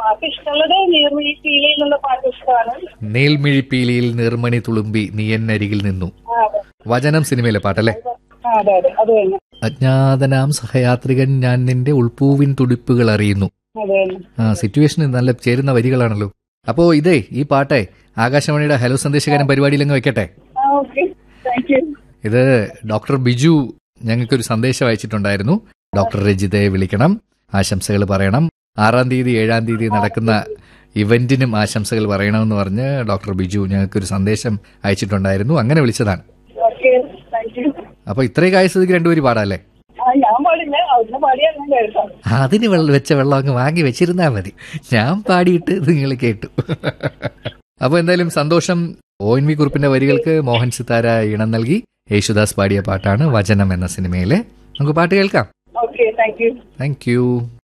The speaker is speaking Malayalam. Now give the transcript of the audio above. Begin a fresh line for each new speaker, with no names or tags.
പാട്ട് ഇഷ്ടമുള്ളത് നീർമിഴി ഫീൽ എന്നുള്ള പാട്ട് ഇഷ്ടമാണ്
നീൽമിഴിപ്പീലിയിൽ നിർമ്മണി തുളുമ്പി നീ എന്നരികിൽ നിന്നു
ആ, അതെ
വചനം സിനിമയിലെ പാട്ടല്ലേ
ആ, അതെ അതെ അത് തന്നെ
അജ്ഞാതനാം സഹയാത്രികൻ ഞാൻ നിന്റെ ഉൾപ്പൂവിൻ തുടിപ്പുകൾ അറിയുന്നു
അതെ തന്നെ
ആ സിറ്റുവേഷന് നല്ല ചേരുന്ന വരികളാണല്ലോ അപ്പോ ഇതേ ഈ പാട്ടെ ആകാശവാണിയുടെ ഹലോ സന്ദേശകാരൻ പരിപാടിയിലങ്ങ് വെക്കട്ടെ
ആ ഓക്കെ താങ്ക് യു
ഇത് ഡോക്ടർ ബിജു ഞങ്ങൾക്കൊരു സന്ദേശം അയച്ചിട്ടുണ്ടായിരുന്നു ഡോക്ടർ രജിതയെ വിളിക്കണം ആശംസകൾ പറയണം ആറാം തീയതി ഏഴാം തീയതി നടക്കുന്ന ഇവന്റിനും ആശംസകൾ പറയണമെന്ന് പറഞ്ഞ് ഡോക്ടർ ബിജു ഞങ്ങൾക്കൊരു സന്ദേശം അയച്ചിട്ടുണ്ടായിരുന്നു അങ്ങനെ വിളിച്ചതാണ്
ഓക്കെ താങ്ക് യു
അപ്പൊ ഇത്രയും കായസ്ഥിതിക്ക് രണ്ടുപേരും പാടാല്ലേ
ആ ഞാൻ പാടില്ല അവിടുന്ന് പാടിയാ ഞാൻ കേൾക്കാം
അതിന് വെള്ളം വെച്ച വെള്ളം അങ്ങ് വാങ്ങി വെച്ചിരുന്നാ മതി ഞാൻ പാടിയിട്ട് നിങ്ങൾ കേട്ടു അപ്പൊ എന്തായാലും സന്തോഷം ഒ എൻ വി കുറിപ്പിന്റെ വരികൾക്ക് മോഹൻ സിത്താര ഈണം നൽകി യേശുദാസ് പാടിയ പാട്ടാണ് വചനം എന്ന സിനിമയിലെ നമുക്ക് പാട്ട് കേൾക്കാം
okay thank you
thank U